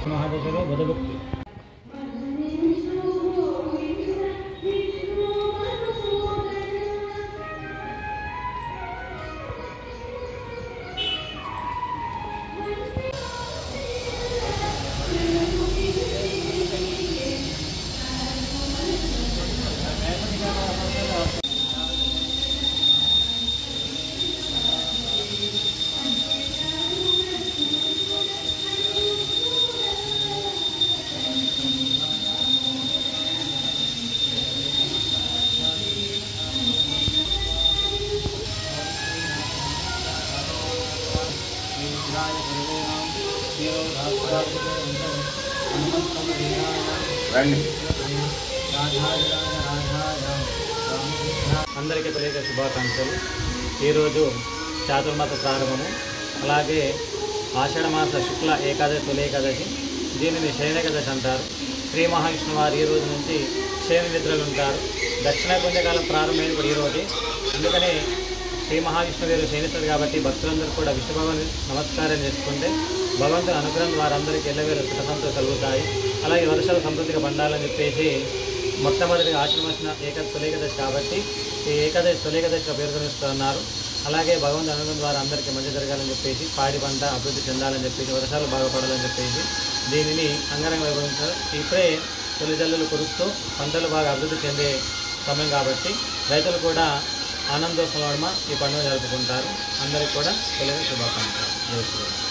మహాదశలో బుధభుక్తి రండి అందరికీ తెలియక శుభాకాంక్షలు ఈరోజు చాతుర్మాస ప్రారంభము అలాగే ఆషాఢమాస శుక్ల ఏకాదశి తొలి ఏకాదశి దీనిని శయన ఏకాదశి అంటారు శ్రీ మహావిష్ణువు వారు ఈ రోజు నుంచి శయన నిద్రలు ఉంటారు దక్షిణ పుణ్యకాలం ప్రారంభమైనప్పుడు ఈ రోజే అందుకనే శ్రీ మహావిష్ణువు గారు శయనిస్తారు కాబట్టి భక్తులందరూ కూడా విష్ణు భగవాన్ నమస్కారం చేసుకుంటే భగవంతుని అనుగ్రహం వారందరికీ ఎల్లవేళ సుఖ సంతోషాలు కలుగుతాయి అలాగే వర్షాలు సమృద్ధిగా పండాలని చెప్పేసి మొట్టమొదటిగా ఆశ్రమించిన ఏకాదశి తొలి ఏకాదశి కాబట్టి ఈ ఏకాదశి తొలి ఏకాదశిగా పేర్కొనిస్తున్నారు అలాగే భగవంతు అనుగ్రహం ద్వారా అందరికీ మంచి జరగాలని చెప్పేసి పాడి పంట అభివృద్ధి చెందాలని చెప్పేసి వర్షాలు బాగుపడాలని చెప్పేసి దీనిని అంగరంగ వైభవించారు ఇప్పుడే తొలి జల్లులు కురుస్తూ పంటలు బాగా అభివృద్ధి చెందే సమయం కాబట్టి రైతులు కూడా ఆనందోత్సవం ఈ పండుగ జరుపుకుంటారు అందరికీ కూడా తొలి శుభాకాంక్షలు జై శ్రీరామ్